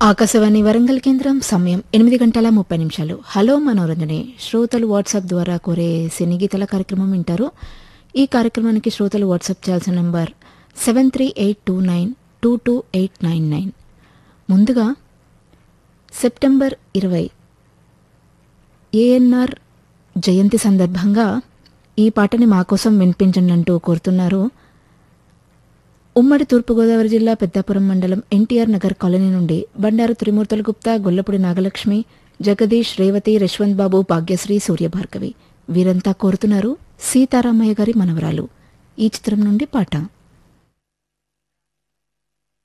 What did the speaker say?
ఆకాశవాణి వరంగల్ కేంద్రం సమయం ఎనిమిది గంటల ముప్పై నిమిషాలు హలో మనోరంజనే శ్రోతలు వాట్సాప్ ద్వారా కోరే సినీ గీతల కార్యక్రమం వింటారు ఈ కార్యక్రమానికి శ్రోతలు వాట్సాప్ చేయాల్సిన number seven three eight two nine two two eight nine nine ముందుగా సెప్టెంబర్ ఇరవై ఏఎన్ఆర్ జయంతి సందర్భంగా ఈ పాటని మా కోసం వినిపించండి అంటూ కోరుతున్నారు ఉమ్మడి తూర్పుగోదావరి జిల్లా పెద్దాపురం మండలం ఎన్టీఆర్ నగర్ కాలనీ నుండి బండారు త్రిమూర్తుల గుప్తా గొల్లపూడి నాగలక్ష్మి జగదీష్ రేవతి యశ్వంత్ బాబు భాగ్యశ్రీ సూర్యభార్గవి వీరంతా కోరుతున్నారు సీతారామయ్య గారి మనవరాలు ఈ చిత్రం నుండి పాట